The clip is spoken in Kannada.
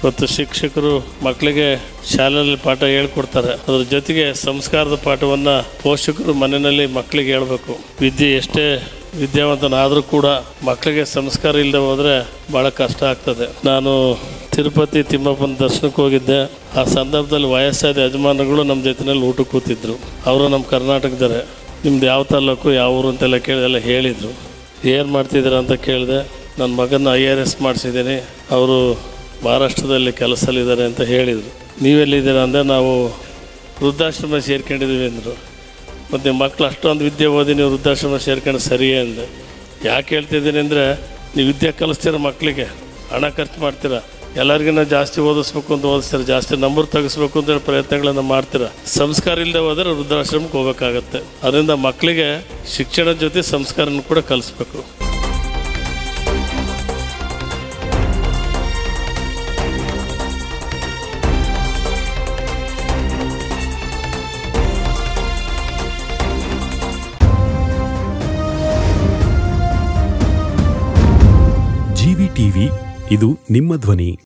ಇವತ್ತು ಶಿಕ್ಷಕರು ಮಕ್ಕಳಿಗೆ ಶಾಲೆಯಲ್ಲಿ ಪಾಠ ಹೇಳ್ಕೊಡ್ತಾರೆ ಅದ್ರ ಜೊತೆಗೆ ಸಂಸ್ಕಾರದ ಪಾಠವನ್ನು ಪೋಷಕರು ಮನೆಯಲ್ಲಿ ಮಕ್ಕಳಿಗೆ ಹೇಳ್ಬೇಕು ವಿದ್ಯೆ ಎಷ್ಟೇ ವಿದ್ಯಾವಂತನಾದರೂ ಕೂಡ ಮಕ್ಕಳಿಗೆ ಸಂಸ್ಕಾರ ಇಲ್ಲದೆ ಹೋದರೆ ಭಾಳ ಕಷ್ಟ ಆಗ್ತದೆ ನಾನು ತಿರುಪತಿ ತಿಮ್ಮಪ್ಪನ ದರ್ಶನಕ್ಕೆ ಹೋಗಿದ್ದೆ ಆ ಸಂದರ್ಭದಲ್ಲಿ ವಯಸ್ಸಾದ ಯಜಮಾನರುಗಳು ನಮ್ಮ ಜೊತೆಯಲ್ಲಿ ಊಟಕ್ಕೆ ಕೂತಿದ್ರು ಅವರು ನಮ್ಮ ಕರ್ನಾಟಕದವರೇ ನಿಮ್ದು ಯಾವ ತಾಲೂಕು ಯಾವ ಊರು ಅಂತೆಲ್ಲ ಕೇಳಿದೆಲ್ಲ ಹೇಳಿದರು ಏನು ಮಾಡ್ತಿದ್ದೀರಾ ಅಂತ ಕೇಳಿದೆ ನನ್ನ ಮಗನ ಐ ಆರ್ ಎಸ್ ಮಾಡಿಸಿದ್ದೀನಿ ಅವರು ಮಹಾರಾಷ್ಟ್ರದಲ್ಲಿ ಕೆಲಸದಲ್ಲಿದ್ದಾರೆ ಅಂತ ಹೇಳಿದರು ನೀವೆಲ್ಲಿದ್ದೀರಾ ಅಂದರೆ ನಾವು ವೃದ್ಧಾಶ್ರಮ ಸೇರ್ಕೊಂಡಿದ್ದೀವಿ ಅಂದರು ಮತ್ತು ನಿಮ್ಮ ಮಕ್ಕಳು ಅಷ್ಟೊಂದು ವಿದ್ಯೆ ಓದಿ ನೀವು ವೃದ್ಧಾಶ್ರಮ ಸೇರ್ಕೊಂಡು ಸರಿಯೇ ಅಂದೆ ಯಾಕೆ ಹೇಳ್ತಿದ್ದೀನಿ ಅಂದರೆ ನೀವು ವಿದ್ಯೆ ಕಲಿಸ್ತೀರ ಮಕ್ಕಳಿಗೆ ಹಣ ಖರ್ಚು ಮಾಡ್ತೀರಾ ಎಲ್ಲರಿಗಿನ್ನ ಜಾಸ್ತಿ ಓದಿಸ್ಬೇಕು ಅಂತ ಓದಿಸ್ತೀರ ಜಾಸ್ತಿ ನಂಬರ್ ತೆಗಿಸ್ಬೇಕು ಅಂತ ಹೇಳಿ ಪ್ರಯತ್ನಗಳನ್ನು ಮಾಡ್ತೀರಾ ಸಂಸ್ಕಾರ ಇಲ್ಲದೆ ಹೋದರೆ ವೃದ್ಧಾಶ್ರಮಕ್ಕೆ ಹೋಗೋಕ್ಕಾಗತ್ತೆ ಅದರಿಂದ ಮಕ್ಕಳಿಗೆ ಶಿಕ್ಷಣದ ಜೊತೆ ಸಂಸ್ಕಾರನ ಕೂಡ ಕಲಿಸ್ಬೇಕು ಜಿವಿ ಟಿವಿ ಇದು ನಿಮ್ಮ ಧ್ವನಿ